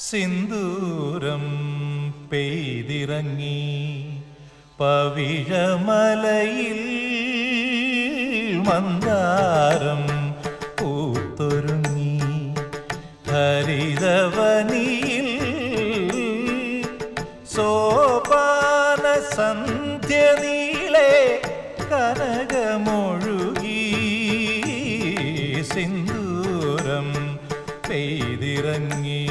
സിന്ദൂരം പെയ്തിറങ്ങി പവിഴമലയിൽ മന്ദാരം പൂത്തൊരുങ്ങി ഹരിതവനിയിൽ സോപാന സന്ധ്യ നീളെ കനകമൊഴുകി സിന്ദൂരം പെയ്തിറങ്ങി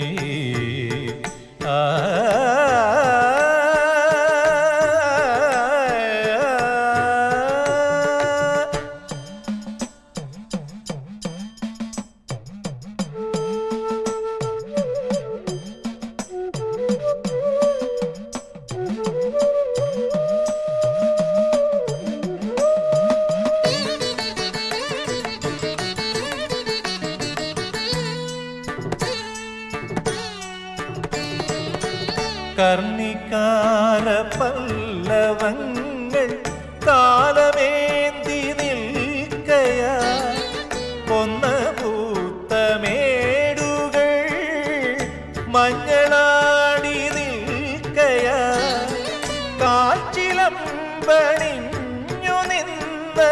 ആ കർണിക്കാര പല്ലവങ്ങൾ കാലമേന്തി നിൽക്കയാ കൊന്ന പൂത്തമേടുകൾ മഞ്ഞളാടി നിൽക്കയാ കാച്ചിലമ്പണിഞ്ഞു നിന്ന്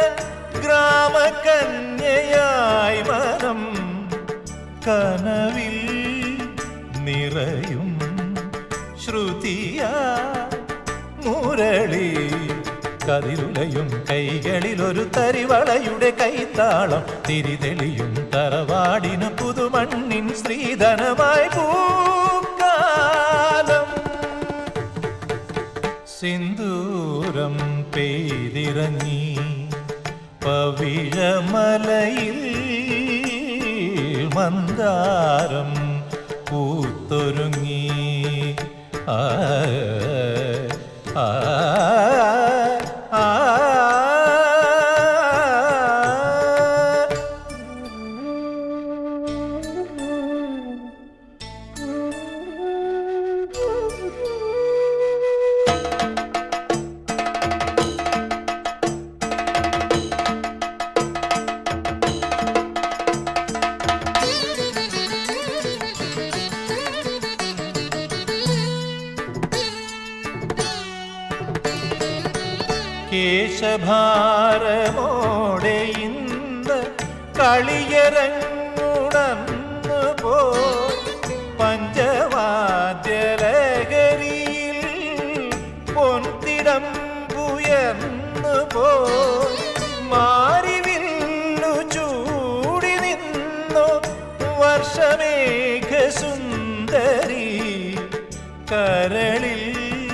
ഗ്രാമകന്യയായി മനം കനവിൽ നിറയും ശ്രുതിയ മുരളി കതിരുലയും കൈകളിൽ ഒരു തരിവളയുടെ കൈത്താളം തിരിതെളിയും തറവാടിന് പുതുമണ്ണിൻ സ്ത്രീധനമായി പൂക്കാലം സിന്ദൂരം പെയ്തിറങ്ങി പവിഴമലയിൽ മന്ദാരം പൂത്തൊരുങ്ങി ആ ആ ആ കേശഭാരമോടെ ഇന്ന് കളിയരങ്ങുടന്നു പോ പഞ്ചവാദ്യലകരിയിൽ പൊൻതിടം ഉയർന്നു പോ മാറിവില്ലു ചൂടി നിന്നു വർഷമേഘ സുന്ദരി കരളിൽ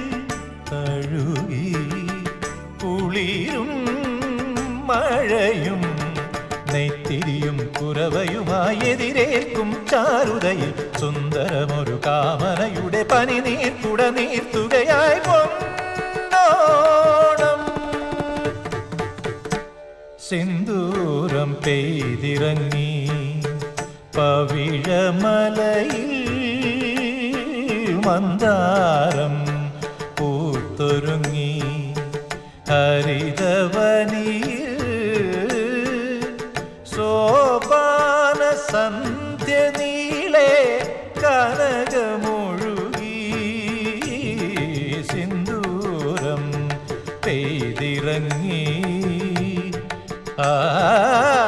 തഴുകി കുളിരും മഴയും നെയ്ത്തിരിയും കുരവയുമായി എതിരേൽക്കും ചാരുതയിൽ സുന്ദരമൊരു കാമനയുടെ പനി നീർക്കുട നീർത്തുകയായി പൊന്നോണം സിന്ദൂരം പെയ്തിറങ്ങി പവിഴമലയിൽ മന്ദാരം പൂത്തൊരുങ്ങി ഹരിതവനിയിൽ സോപാന സന്ധ്യ നീളെ കനകമൊഴുകി സിന്ദൂരം പെയ്തിറങ്ങി ആ